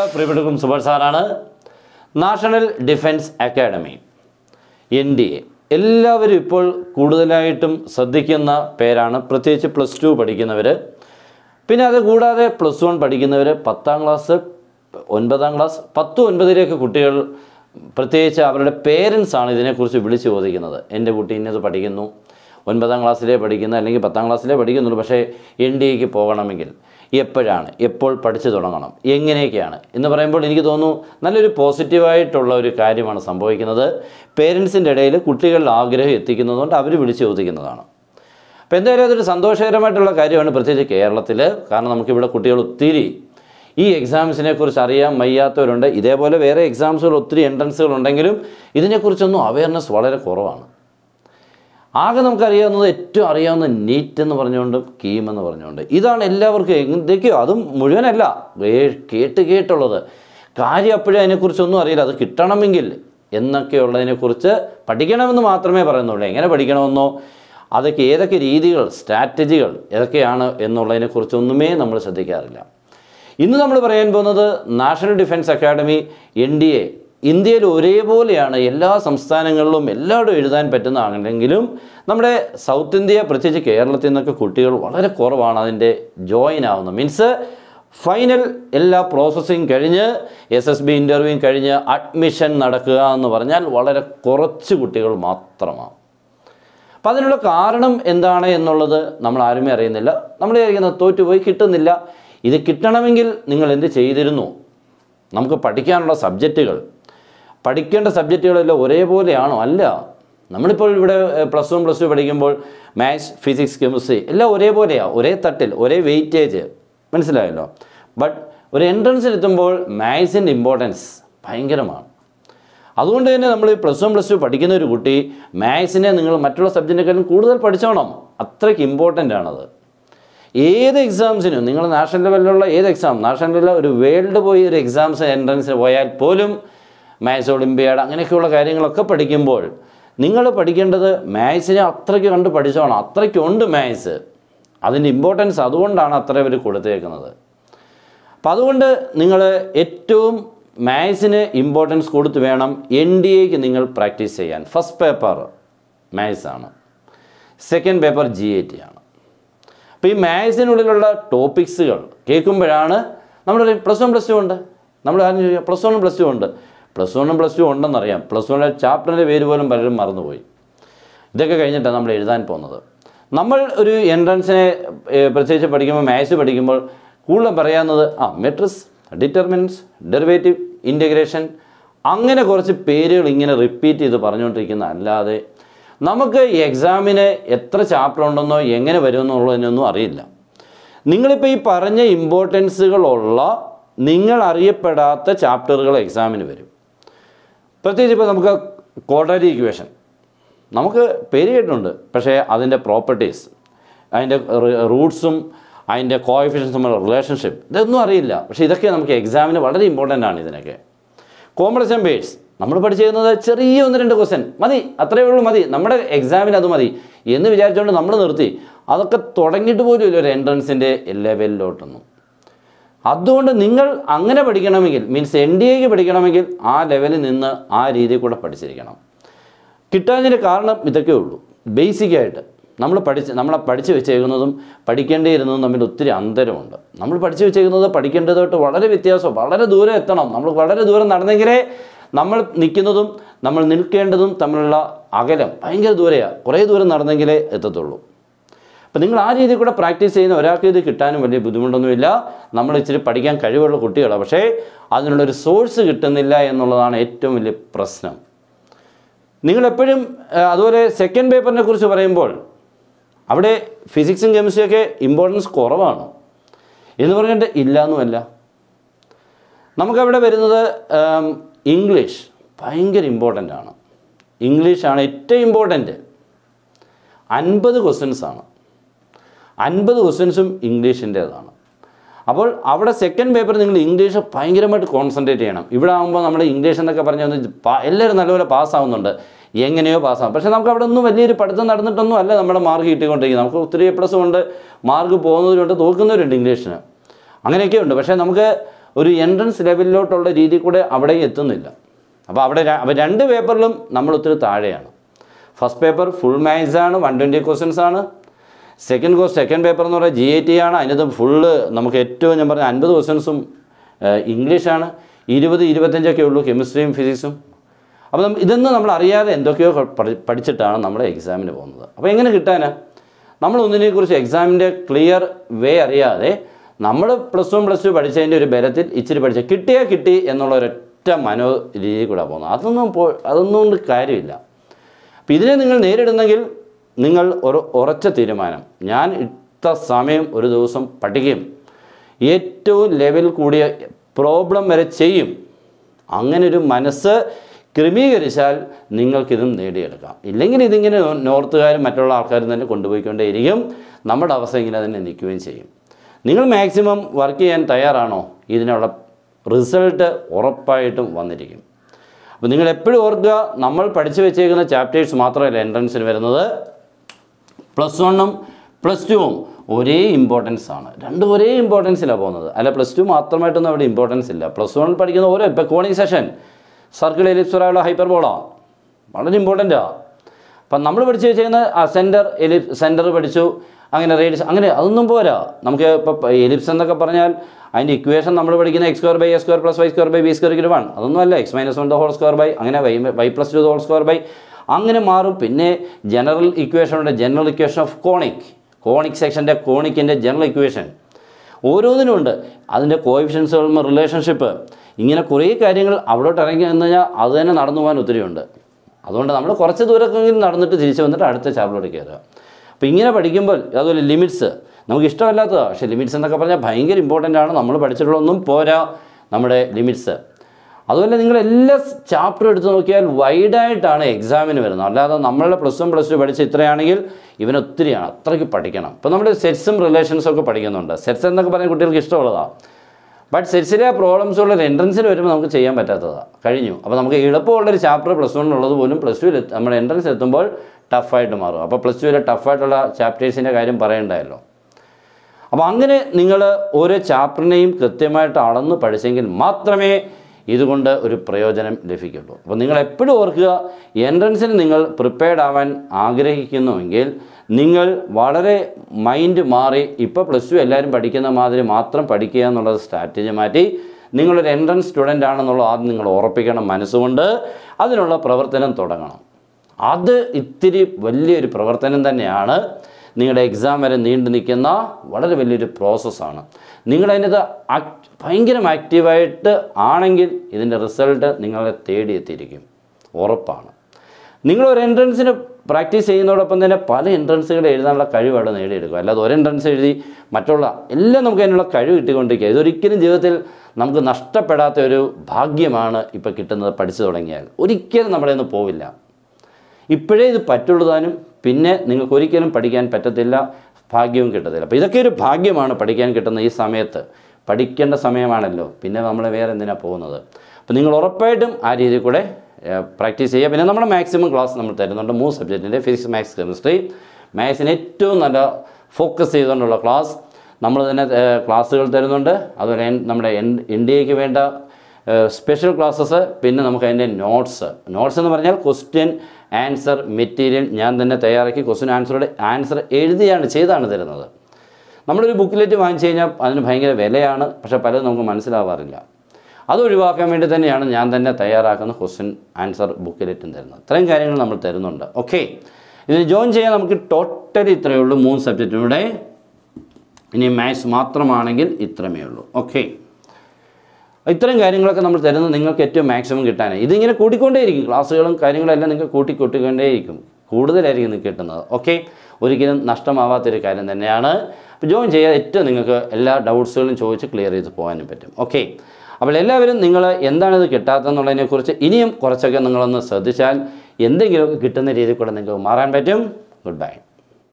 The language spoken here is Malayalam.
പ്രിയപ്പെട്ടവർക്കും സുബർ സാറാണ് national defence academy N D A എല്ലാവരും ഇപ്പോൾ കൂടുതലായിട്ടും ശ്രദ്ധിക്കുന്ന പേരാണ് പ്രത്യേകിച്ച് പ്ലസ് ടു പഠിക്കുന്നവർ പിന്നെ അത് കൂടാതെ പ്ലസ് വൺ പഠിക്കുന്നവർ പത്താം ക്ലാസ് ഒൻപതാം ക്ലാസ് പത്ത് ഒൻപതിലേക്ക് കുട്ടികൾ പ്രത്യേകിച്ച് അവരുടെ പേരൻസ് ആണ് ഇതിനെക്കുറിച്ച് വിളിച്ചു ചോദിക്കുന്നത് എൻ്റെ കുട്ടി ഇന്നത് പഠിക്കുന്നു ഒൻപതാം ക്ലാസ്സിലേ പഠിക്കുന്ന അല്ലെങ്കിൽ പത്താം ക്ലാസ്സിലേ പഠിക്കുന്നുള്ളൂ പക്ഷേ എൻ ഡി എക്ക് പോകണമെങ്കിൽ എപ്പോഴാണ് എപ്പോൾ പഠിച്ചു തുടങ്ങണം എങ്ങനെയൊക്കെയാണ് എന്ന് പറയുമ്പോൾ എനിക്ക് തോന്നുന്നു നല്ലൊരു പോസിറ്റീവായിട്ടുള്ള ഒരു കാര്യമാണ് സംഭവിക്കുന്നത് പേരൻസിൻ്റെ ഇടയിൽ കുട്ടികളുടെ ആഗ്രഹം എത്തിക്കുന്നതുകൊണ്ട് അവർ വിളിച്ചു ചോദിക്കുന്നതാണ് അപ്പോൾ എന്തായാലും അതൊരു സന്തോഷകരമായിട്ടുള്ള കാര്യമാണ് പ്രത്യേകിച്ച് കേരളത്തിൽ കാരണം നമുക്കിവിടെ കുട്ടികൾ ഒത്തിരി ഈ എക്സാംസിനെ കുറിച്ച് അറിയാൻ വയ്യാത്തവരുണ്ട് ഇതേപോലെ വേറെ എക്സാംസുകൾ ഒത്തിരി എൻട്രൻസുകൾ ഉണ്ടെങ്കിലും ഇതിനെക്കുറിച്ചൊന്നും അവയർനെസ് വളരെ കുറവാണ് ആകെ നമുക്കറിയാവുന്നത് ഏറ്റവും അറിയാവുന്ന നീറ്റ് എന്ന് പറഞ്ഞുകൊണ്ട് കീം എന്ന് പറഞ്ഞുകൊണ്ട് ഇതാണ് എല്ലാവർക്കും എന്തൊക്കെയോ അതും മുഴുവനല്ല വേ- കേട്ട് കേട്ടുള്ളത് കാര്യം അപ്പോഴും അതിനെക്കുറിച്ചൊന്നും അറിയില്ല അത് കിട്ടണമെങ്കിൽ എന്നൊക്കെയുള്ളതിനെക്കുറിച്ച് പഠിക്കണമെന്ന് മാത്രമേ പറയുന്നുള്ളൂ എങ്ങനെ പഠിക്കണമെന്നോ അതൊക്കെ ഏതൊക്കെ രീതികൾ സ്ട്രാറ്റജികൾ ഏതൊക്കെയാണ് എന്നുള്ളതിനെക്കുറിച്ചൊന്നുമേ നമ്മൾ ശ്രദ്ധിക്കാറില്ല ഇന്ന് നമ്മൾ പറയാൻ പോകുന്നത് national defence academy N D A ഇന്ത്യയിൽ ഒരേപോലെയാണ് എല്ലാ സംസ്ഥാനങ്ങളിലും എല്ലായിടും എഴുതാൻ പറ്റുന്നതാണെങ്കിലും നമ്മുടെ സൗത്ത് ഇന്ത്യ പ്രത്യേകിച്ച് കേരളത്തിൽ നിന്നൊക്കെ കുട്ടികൾ വളരെ കുറവാണ് അതിൻ്റെ ജോയിൻ ആവുന്നത് മീൻസ് ഫൈനൽ എല്ലാ പ്രോസസ്സിങ് കഴിഞ്ഞ് എസ് എസ് ബി ഇൻ്റർവ്യൂവും കഴിഞ്ഞ് അഡ്മിഷൻ നടക്കുക എന്ന് പറഞ്ഞാൽ വളരെ കുറച്ച് കുട്ടികൾ മാത്രമാണ് അപ്പം അതിനുള്ള കാരണം എന്താണ് എന്നുള്ളത് നമ്മൾ ആരുമേ അറിയുന്നില്ല നമ്മൾ വിചാരിക്കുന്നത് തോറ്റുപോയി കിട്ടുന്നില്ല ഇത് കിട്ടണമെങ്കിൽ നിങ്ങൾ എന്ത് ചെയ്തിരുന്നു നമുക്ക് പഠിക്കാനുള്ള സബ്ജക്റ്റുകൾ പഠിക്കേണ്ട സബ്ജക്റ്റുകളെല്ലാം ഒരേപോലെയാണോ അല്ല നമ്മളിപ്പോൾ ഇവിടെ പ്ലസ് വൺ പ്ലസ് ടു പഠിക്കുമ്പോൾ മാത്സ് ഫിസിക്സ് കെമിസ്ട്രി എല്ലാം ഒരേപോലെയാണ് ഒരേ തട്ടിൽ ഒരേ വെയിറ്റേജ് മനസ്സിലായല്ലോ ബട്ട് ഒരു എൻട്രൻസിൽ എത്തുമ്പോൾ മാത്സിൻ്റെ ഇമ്പോർട്ടൻസ് ഭയങ്കരമാണ് അതുകൊണ്ട് തന്നെ നമ്മൾ പ്ലസ് വൺ പ്ലസ് ടു പഠിക്കുന്ന ഒരു കുട്ടി മാത്സിനെ നിങ്ങൾ മറ്റുള്ള സബ്ജക്റ്റിനേക്കാളും കൂടുതൽ പഠിച്ചോണം അത്രയ്ക്ക് ഇമ്പോർട്ടൻ്റ് ആണത് ഏത് എക്സാംസിനും നിങ്ങൾ നാഷണൽ ലെവലിലുള്ള ഏത് എക്സാം നാഷണൽ ലെവലിൽ ഒരു വേൾഡ് പോയി ഒരു എക്സാംസ് എൻട്രൻസിന് പോയാൽ പോലും മാത്സ് ഒളിമ്പിയാഡ് അങ്ങനെയൊക്കെയുള്ള കാര്യങ്ങളൊക്കെ പഠിക്കുമ്പോൾ നിങ്ങൾ പഠിക്കേണ്ടത് മാത്സിനെ അത്രയ്ക്ക് കണ്ട് പഠിച്ചോണം അത്രയ്ക്കുണ്ട് മാത്സ് അതിൻ്റെ ഇമ്പോർട്ടൻസ് അതുകൊണ്ടാണ് അത്ര ഇവർ കൊടുത്തേക്കുന്നത് അപ്പം അതുകൊണ്ട് നിങ്ങൾ ഏറ്റവും മാത്സിന് ഇമ്പോർട്ടൻസ് കൊടുത്ത് വേണം എൻ ഡി എക്ക് നിങ്ങൾ പ്രാക്ടീസ് ചെയ്യാൻ ഫസ്റ്റ് പേപ്പർ മാത്സ് ആണ് second paper G A T ആണ് അപ്പോൾ ഈ മാത്സിനുള്ളിലുള്ള ടോപ്പിക്സുകൾ കേൾക്കുമ്പോഴാണ് നമ്മൾ പ്ലസ് വൺ പ്ലസ് ടു ഉണ്ട് നമ്മൾ ആരും ചോദിക്കുക പ്ലസ് വണ്ണും പ്ലസ് ടു ഉണ്ട് പ്ലസ് വണ്ണും പ്ലസ് ടു ഉണ്ടെന്നറിയാം പ്ലസ് വണ്ണിലെ ചാപ്റ്ററിൻ്റെ പേര് പോലും പലരും മറന്നുപോയി ഇതൊക്കെ കഴിഞ്ഞിട്ടാണ് നമ്മൾ എഴുതാൻ പോകുന്നത് നമ്മൾ ഒരു എൻട്രൻസിനെ ഏഹ്, പ്രത്യേകിച്ച് പഠിക്കുമ്പോൾ മാത്സ് പഠിക്കുമ്പോൾ കൂടുതൽ പറയാവുന്നത് ആ മെട്രിക്സ് ഡിറ്റർമിനൻസ് ഡെറിവേറ്റീവ് ഇൻറ്റഗ്രേഷൻ അങ്ങനെ കുറച്ച് പേരുകൾ ഇങ്ങനെ റിപ്പീറ്റ് ചെയ്ത് പറഞ്ഞുകൊണ്ടിരിക്കുന്ന അല്ലാതെ നമുക്ക് ഈ എക്സാമിന് എത്ര ചാപ്റ്റർ ഉണ്ടെന്നോ എങ്ങനെ വരുമെന്നുള്ളതിനൊന്നും അറിയില്ല നിങ്ങളിപ്പോൾ ഈ പറഞ്ഞ ഇമ്പോർട്ടൻസുകളുള്ള നിങ്ങൾ അറിയപ്പെടാത്ത ചാപ്റ്ററുകൾ എക്സാമിന് വരും പ്രത്യേകിച്ച് ഇപ്പോൾ നമുക്ക് ക്വാഡ്രാറ്റിക് ഇക്വേഷൻ നമുക്ക് പേര് കേട്ടിട്ടുണ്ട് പക്ഷേ അതിൻ്റെ പ്രോപ്പർട്ടീസ് അതിൻ്റെ റൂട്ട്സും അതിൻ്റെ കോഎഫിഷ്യൻസും തമ്മിലുള്ള റിലേഷൻഷിപ്പ് ഇതൊന്നും അറിയില്ല പക്ഷേ ഇതൊക്കെ നമുക്ക് എക്സാമിന് വളരെ ഇമ്പോർട്ടൻ്റ് ആണ് ഇതിനൊക്കെ കോമ്പറേഷൻ ബേസ് നമ്മൾ പഠിച്ചിരുന്നത് ചെറിയ ഒന്ന് രണ്ട് ക്വസ്റ്റ്യൻ മതി അത്രയേ ഉള്ളൂ മതി നമ്മുടെ എക്സാമിന് അത് മതി എന്ന് വിചാരിച്ചുകൊണ്ട് നമ്മൾ നിർത്തി അതൊക്കെ തുടങ്ങിയിട്ട് പോലും ഇല്ല ഒരു എൻട്രൻസിൻ്റെ ലെവലിലോട്ടൊന്നും അതുകൊണ്ട് നിങ്ങൾ അങ്ങനെ പഠിക്കണമെങ്കിൽ മീൻസ് എൻ ഡി എക്ക് പഠിക്കണമെങ്കിൽ ആ ലെവലിൽ നിന്ന് ആ രീതിയിൽ കൂടെ പഠിച്ചിരിക്കണം കിട്ടാഞ്ഞതിൻ്റെ കാരണം ഇതൊക്കെ ഉള്ളൂ ബേസിക്കായിട്ട് നമ്മൾ പഠിച്ച് നമ്മളെ പഠിച്ച് വെച്ചേക്കുന്നതും പഠിക്കേണ്ടിയിരുന്നതും തമ്മിൽ ഒത്തിരി അന്തരമുണ്ട് നമ്മൾ പഠിച്ച് വെച്ചേക്കുന്നത് പഠിക്കേണ്ടതായിട്ട് വളരെ വ്യത്യാസം വളരെ ദൂരം എത്തണം നമ്മൾ വളരെ ദൂരം നടന്നെങ്കിലേ നമ്മൾ നിൽക്കുന്നതും നമ്മൾ നിൽക്കേണ്ടതും തമ്മിലുള്ള അകലം ഭയങ്കര ദൂരെയാണ് കുറേ ദൂരം നടന്നെങ്കിലേ എത്തത്തുള്ളൂ അപ്പം നിങ്ങൾ ആ രീതിയിൽ കൂടെ പ്രാക്ടീസ് ചെയ്യുന്ന ഒരാൾക്ക് ഇത് കിട്ടാനും വലിയ ബുദ്ധിമുട്ടൊന്നുമില്ല നമ്മൾ ഇച്ചിരി പഠിക്കാൻ കഴിവുള്ള കുട്ടികളാണ് പക്ഷേ അതിനുള്ളൊരു സോഴ്സ് കിട്ടുന്നില്ല എന്നുള്ളതാണ് ഏറ്റവും വലിയ പ്രശ്നം നിങ്ങളെപ്പോഴും ആ, അതുപോലെ സെക്കൻഡ് പേപ്പറിനെ കുറിച്ച് പറയുമ്പോൾ അവിടെ ഫിസിക്സും കെമിസ്ട്രിയൊക്കെ ഇമ്പോർട്ടൻസ് കുറവാണ് എന്ന് പറഞ്ഞിട്ട് ഇല്ലയെന്നുമല്ല നമുക്കവിടെ വരുന്നത് ആം, ഇംഗ്ലീഷ് ഭയങ്കര ഇമ്പോർട്ടൻ്റ് ആണ് ഇംഗ്ലീഷാണ് ഏറ്റവും ഇമ്പോർട്ടൻ്റ് അൻപത് ക്വസ്റ്റ്യൻസ് ആണ് അൻപത് ക്വസ്റ്റ്യൻസും ഇംഗ്ലീഷിൻ്റേതാണ് അപ്പോൾ അവിടെ സെക്കൻഡ് പേപ്പർ നിങ്ങൾ ഇംഗ്ലീഷ് ഭയങ്കരമായിട്ട് കോൺസെൻട്രേറ്റ് ചെയ്യണം ഇവിടെ ആകുമ്പോൾ നമ്മൾ ഇംഗ്ലീഷ് എന്നൊക്കെ പറഞ്ഞ് ഒന്ന് പാ- എല്ലാവരും നല്ലപോലെ പാസ്സാവുന്നുണ്ട് എങ്ങനെയോ പാസ്സാവും പക്ഷേ നമുക്ക് അവിടെ ഒന്നും വലിയൊരു പഠിത്തം നടന്നിട്ടൊന്നും അല്ല നമ്മുടെ മാർക്ക് കിട്ടിക്കൊണ്ടിരിക്കുന്നത് നമുക്ക് ഒത്തിരി എ പ്ലസ് കൊണ്ട് മാർക്ക് പോകുന്നവരുണ്ട് തോക്കുന്നവരുണ്ട് ഇംഗ്ലീഷിന് അങ്ങനെയൊക്കെ ഉണ്ട് പക്ഷേ നമുക്ക് ഒരു എൻട്രൻസ് ലെവലിലോട്ടുള്ള രീതി കൂടെ അവിടെ എത്തുന്നില്ല അപ്പോൾ അവിടെ ര- അപ്പോൾ രണ്ട് പേപ്പറിലും നമ്മൾ ഒത്തിരി താഴെയാണ് ഫസ്റ്റ് പേപ്പർ ഫുൾ മാത്സ് ആണ് വൺ ട്വൻറ്റി ക്വസ്റ്റ്യൻസ് ആണ് സെക്കൻഡ് കോഴ്സ് സെക്കൻഡ് പേപ്പർ എന്ന് പറയുന്നത് ജി ഐ ടി ആണ് അതിനകത്ത് ഫുള്ള് നമുക്ക് ഏറ്റവും ഞാൻ പറഞ്ഞ അൻപത് ക്വസ്റ്റ്യൻസും ഇംഗ്ലീഷാണ് ഇരുപത് ഇരുപത്തഞ്ചൊക്കെ ഉള്ളൂ കെമിസ്ട്രിയും ഫിസിക്സും അപ്പോൾ നമ്മ- ഇതൊന്നും നമ്മൾ അറിയാതെ എന്തൊക്കെയോ പഠി- പഠിച്ചിട്ടാണ് നമ്മൾ എക്സാമിന് പോകുന്നത് അപ്പോൾ എങ്ങനെ കിട്ടാനാ നമ്മൾ ഒന്നിനെക്കുറിച്ച് എക്സാമിൻ്റെ ക്ലിയർ വേ അറിയാതെ നമ്മൾ പ്ലസ് വൺ പ്ലസ് ടു പഠിച്ചതിൻ്റെ ഒരു ബലത്തിൽ ഇച്ചിരി പഠിച്ച കിട്ടിയാൽ കിട്ടി എന്നുള്ള ഒരൊറ്റ മനോ രീതിയിൽ കൂടെ പോകുന്നത് അതൊന്നും പോ അതൊന്നും കൊണ്ട് കാര്യമില്ല അപ്പം ഇതിനെ നിങ്ങൾ നേരിടുന്നെങ്കിൽ നിങ്ങൾ ഒരു ഉറച്ച തീരുമാനം ഞാൻ ഇത്ര സമയം ഒരു ദിവസം പഠിക്കും ഏറ്റവും ലെവൽ കൂടിയ പ്രോബ്ലം വരെ ചെയ്യും അങ്ങനെ ഒരു മനസ്സ് ക്രമീകരിച്ചാൽ നിങ്ങൾക്കിതും നേടിയെടുക്കാം ഇല്ലെങ്കിൽ ഇതിങ്ങനെ നോ- നോർത്തുകാരും മറ്റുള്ള ആൾക്കാരും തന്നെ കൊണ്ടുപോയിക്കൊണ്ടേയിരിക്കും നമ്മുടെ അവസ്ഥ ഇങ്ങനെ തന്നെ നിൽക്കുകയും ചെയ്യും നിങ്ങൾ മാക്സിമം വർക്ക് ചെയ്യാൻ തയ്യാറാണോ ഇതിനുള്ള റിസൾട്ട് ഉറപ്പായിട്ടും വന്നിരിക്കും അപ്പോൾ നിങ്ങൾ എപ്പോഴും ഓർക്കുക നമ്മൾ പഠിച്ചു വെച്ചേക്കുന്ന ചാപ്റ്റേഴ്സ് മാത്രമല്ല എൻട്രൻസിന് വരുന്നത് പ്ലസ് വണ്ണും പ്ലസ് ടുവും ഒരേ ഇമ്പോർട്ടൻസ് ആണ് രണ്ടും ഒരേ ഇമ്പോർട്ടൻസിലാണ് പോകുന്നത് അല്ല പ്ലസ് ടു മാത്രമായിട്ടൊന്നും അവിടെ ഇമ്പോർട്ടൻസ് ഇല്ല പ്ലസ് വണ്ണിൽ പഠിക്കുന്ന ഓരോ ഇപ്പോൾ കോണിങ് സെഷൻ സർക്കിൾ എലിപ്സറായുള്ള ഹൈപ്പർബോള വളരെ ഇമ്പോർട്ടൻറ്റാണ് അപ്പം നമ്മൾ പഠിച്ചു വെച്ചിരിക്കുന്ന ആ സെൻറ്റർ എലിപ് സെൻറ്റർ പഠിച്ചു അങ്ങനെ റേഡിയസ് അങ്ങനെ അതൊന്നും പോരാ നമുക്ക് ഇപ്പോൾ എലിപ്സ് എന്നൊക്കെ പറഞ്ഞാൽ അതിൻ്റെ ഇക്വേഷൻ നമ്മൾ പഠിക്കുന്ന X square by A square plus Y square by B square equal one അതൊന്നും അല്ല X minus one the whole square by അങ്ങനെ Y Y plus two the whole square by അങ്ങനെ മാറും പിന്നെ ജനറൽ ഇക്വേഷൻ ഉണ്ട് general equation of conic conic സെക്ഷൻ്റെ കോണിക്കിൻ്റെ ജനറൽ ഇക്വേഷൻ ഓരോന്നിനും ഉണ്ട് അതിൻ്റെ കോയിഫിഷ്യൻസുകളും റിലേഷൻഷിപ്പ് ഇങ്ങനെ കുറേ കാര്യങ്ങൾ അവിടോട്ട് ഇറങ്ങി എന്ന് കഴിഞ്ഞാൽ അത് തന്നെ നടന്നു പോകാൻ ഒത്തിരിയുണ്ട് അതുകൊണ്ട് നമ്മൾ കുറച്ച് ദൂരമൊക്കെങ്കിലും നടന്നിട്ട് തിരിച്ച് വന്നിട്ട് അടുത്ത ചാപ്റ്ററിലോട്ട് കയറുക അപ്പോൾ ഇങ്ങനെ പഠിക്കുമ്പോൾ അതുപോലെ ലിമിറ്റ്സ് നമുക്ക് ഇഷ്ടമല്ലാത്തതാണ് പക്ഷേ ലിമിറ്റ്സ് എന്നൊക്കെ പറഞ്ഞാൽ ഭയങ്കര ഇമ്പോർട്ടൻ്റ് ആണ് നമ്മൾ പഠിച്ചിട്ടുള്ളതൊന്നും പോരാ നമ്മുടെ ലിമിറ്റ്സ് അതുപോലെ നിങ്ങൾ എല്ലാ ചാപ്റ്ററും എടുത്ത് നോക്കിയാൽ വൈഡായിട്ടാണ് എക്സാമിന് വരുന്നത് അല്ലാതെ നമ്മളുടെ പ്ലസ് വൺ പ്ലസ് ടു പഠിച്ച ഇത്രയാണെങ്കിൽ ഇവന് ഒത്തിരിയാണ് അത്രയ്ക്ക് പഠിക്കണം ഇപ്പോൾ നമ്മൾ സെറ്റ്സും റിലേഷൻസും ഒക്കെ പഠിക്കുന്നുണ്ട് സെറ്റ്സ് എന്നൊക്കെ പറഞ്ഞാൽ കുട്ടികൾക്ക് ഇഷ്ടമുള്ളതാണ് ബട്ട് സെറ്റ്സിലെ പ്രോബ്ലംസ് ഉള്ള എൻട്രൻസിൽ വരുമ്പോൾ നമുക്ക് ചെയ്യാൻ പറ്റാത്തതാണ് കഴിഞ്ഞു അപ്പോൾ നമുക്ക് എളുപ്പമുള്ളൊരു ചാപ്റ്റർ പ്ലസ് വണ്ണിലുള്ളത് പോലും പ്ലസ് ടുവിൽ നമ്മുടെ എൻട്രൻസ് എത്തുമ്പോൾ ടഫായിട്ട് മാറും അപ്പോൾ പ്ലസ് ടുവിലെ ടഫായിട്ടുള്ള ചാപ്റ്റേഴ്സിൻ്റെ കാര്യം പറയണ്ടായല്ലോ അപ്പോൾ അങ്ങനെ നിങ്ങൾ ഓരോ ചാപ്റ്ററിനെയും കൃത്യമായിട്ട് അളന്ന് പഠിച്ചെങ്കിൽ മാത്രമേ ഇതുകൊണ്ട് ഒരു പ്രയോജനം ലഭിക്കുള്ളൂ അപ്പോൾ നിങ്ങൾ എപ്പോഴും ഓർക്കുക എൻട്രൻസിന് നിങ്ങൾ പ്രിപ്പയർഡ് ആവാൻ ആഗ്രഹിക്കുന്നുവെങ്കിൽ നിങ്ങൾ വളരെ മൈൻഡ് മാറി ഇപ്പോൾ പ്ലസ് ടു എല്ലാവരും പഠിക്കുന്ന മാതിരി മാത്രം പഠിക്കുക എന്നുള്ളത് സ്ട്രാറ്റജി മാറ്റി നിങ്ങളൊരു എൻട്രൻസ് സ്റ്റുഡൻ്റ് ആണെന്നുള്ളത് ആദ്യം നിങ്ങൾ ഉറപ്പിക്കണം മനസ്സുകൊണ്ട് അതിനുള്ള പ്രവർത്തനം തുടങ്ങണം അത് ഇത്തിരി വലിയൊരു പ്രവർത്തനം തന്നെയാണ് നിങ്ങളുടെ എക്സാം വരെ നീണ്ടു നിൽക്കുന്ന വളരെ വലിയൊരു പ്രോസസ്സാണ് നിങ്ങളതിനകത്ത് ആക് ഭയങ്കര ആക്റ്റീവായിട്ട് ആണെങ്കിൽ ഇതിൻ്റെ റിസൾട്ട് നിങ്ങളെ തേടിയെത്തിയിരിക്കും ഉറപ്പാണ് നിങ്ങളൊരു എൻട്രൻസിന് പ്രാക്ടീസ് ചെയ്യുന്നതോടൊപ്പം തന്നെ പല എൻട്രൻസുകൾ എഴുതാനുള്ള കഴിവ് അവിടെ നേടിയെടുക്കുക അല്ലാതെ ഒരു എൻട്രൻസ് എഴുതി മറ്റുള്ള എല്ലാം നമുക്ക് അതിനുള്ള കഴിവ് കിട്ടിക്കൊണ്ടിരിക്കുക ഇതൊരിക്കലും ജീവിതത്തിൽ നമുക്ക് നഷ്ടപ്പെടാത്ത ഒരു ഭാഗ്യമാണ് ഇപ്പോൾ കിട്ടുന്നത് പഠിച്ചു തുടങ്ങിയാൽ ഒരിക്കലും നമ്മുടെ നിന്ന് പോവില്ല ഇപ്പോഴേ ഇത് പറ്റുള്ളൂ താനും പിന്നെ നിങ്ങൾക്ക് ഒരിക്കലും പഠിക്കാൻ പറ്റത്തില്ല ഭാഗ്യവും കിട്ടത്തില്ല അപ്പോൾ ഇതൊക്കെ ഒരു ഭാഗ്യമാണ് പഠിക്കാൻ കിട്ടുന്ന ഈ സമയത്ത് പഠിക്കേണ്ട സമയമാണല്ലോ പിന്നെ നമ്മൾ വേറെ എന്തിനാണ് പോകുന്നത് അപ്പോൾ നിങ്ങൾ ഉറപ്പായിട്ടും ആ രീതിയിൽ കൂടെ പ്രാക്ടീസ് ചെയ്യുക പിന്നെ നമ്മുടെ മാക്സിമം ക്ലാസ് നമ്മൾ തരുന്നുണ്ട് മൂന്ന് സബ്ജക്റ്റിൻ്റെ ഫിസിക്സ് മാത്സ് കെമിസ്ട്രി മാത്സിന് ഏറ്റവും നല്ല ഫോക്കസ് ചെയ്തുകൊണ്ടുള്ള ക്ലാസ് നമ്മൾ തന്നെ ഏഹ്, ക്ലാസ്സുകൾ തരുന്നുണ്ട് അതുപോലെ എൻ- നമ്മുടെ എൻ- ഇന്ത്യക്ക് വേണ്ട സ്പെഷ്യൽ ക്ലാസ്സസ് പിന്നെ നമുക്ക് അതിൻ്റെ നോട്ട്സ് നോട്ട്സ് എന്ന് പറഞ്ഞാൽ ക്വസ്റ്റ്യൻ ആൻസർ മെറ്റീരിയൽ ഞാൻ തന്നെ തയ്യാറാക്കി ക്വസ്റ്റ്യൻ ആൻസറുടെ ആൻസർ എഴുതിയാണ് ചെയ്താണ് തരുന്നത് നമ്മളൊരു ബുക്കിലെറ്റ് വാങ്ങിച്ചു കഴിഞ്ഞാൽ അതിന് ഭയങ്കര വിലയാണ് പക്ഷേ പലതും നമുക്ക് മനസ്സിലാവാറില്ല അത് ഒഴിവാക്കാൻ വേണ്ടി തന്നെയാണ് ഞാൻ തന്നെ തയ്യാറാക്കുന്ന ക്വസ്റ്റ്യൻ ആൻസർ ബുക്കിലെറ്റും തരുന്നത് ഇത്രയും കാര്യങ്ങൾ നമ്മൾ തരുന്നുണ്ട് ഓക്കെ ഇതിന് ജോയിൻ ചെയ്യാൻ നമുക്ക് ടോട്ടലി ഇത്രയേ ഉള്ളൂ മൂന്ന് സബ്ജക്റ്റിലൂടെ ഇനി മാത്സ് മാത്രമാണെങ്കിൽ ഇത്രമേ ഉള്ളൂ ഓക്കെ ഇത്തരം കാര്യങ്ങളൊക്കെ നമ്മൾ തരുന്നത് നിങ്ങൾക്ക് ഏറ്റവും മാക്സിമം കിട്ടാനായി ഇതിങ്ങനെ കൂട്ടിക്കൊണ്ടേയിരിക്കും ക്ലാസ്സുകളും കാര്യങ്ങളും എല്ലാം നിങ്ങൾക്ക് കൂട്ടി കൂട്ടിക്കൊണ്ടേയിരിക്കും കൂടുതലായിരിക്കും നിങ്ങൾക്ക് കിട്ടുന്നത് ഓക്കെ ഒരിക്കലും നഷ്ടമാവാത്തൊരു കാര്യം തന്നെയാണ് അപ്പോൾ ജോയിൻ ചെയ്യാൻ ഏറ്റവും നിങ്ങൾക്ക് എല്ലാ ഡൗട്ട്സുകളും ചോദിച്ച് ക്ലിയർ ചെയ്ത് പോകാനും പറ്റും ഓക്കെ അപ്പോൾ എല്ലാവരും നിങ്ങൾ എന്താണിത് കിട്ടാത്തതെന്നുള്ളതിനെക്കുറിച്ച് ഇനിയും കുറച്ചൊക്കെ നിങ്ങളൊന്ന് ശ്രദ്ധിച്ചാൽ എന്തെങ്കിലുമൊക്കെ കിട്ടുന്ന രീതിയിൽ കൂടെ നിങ്ങൾക്ക് മാറാൻ പറ്റും ഗുഡ് ബൈ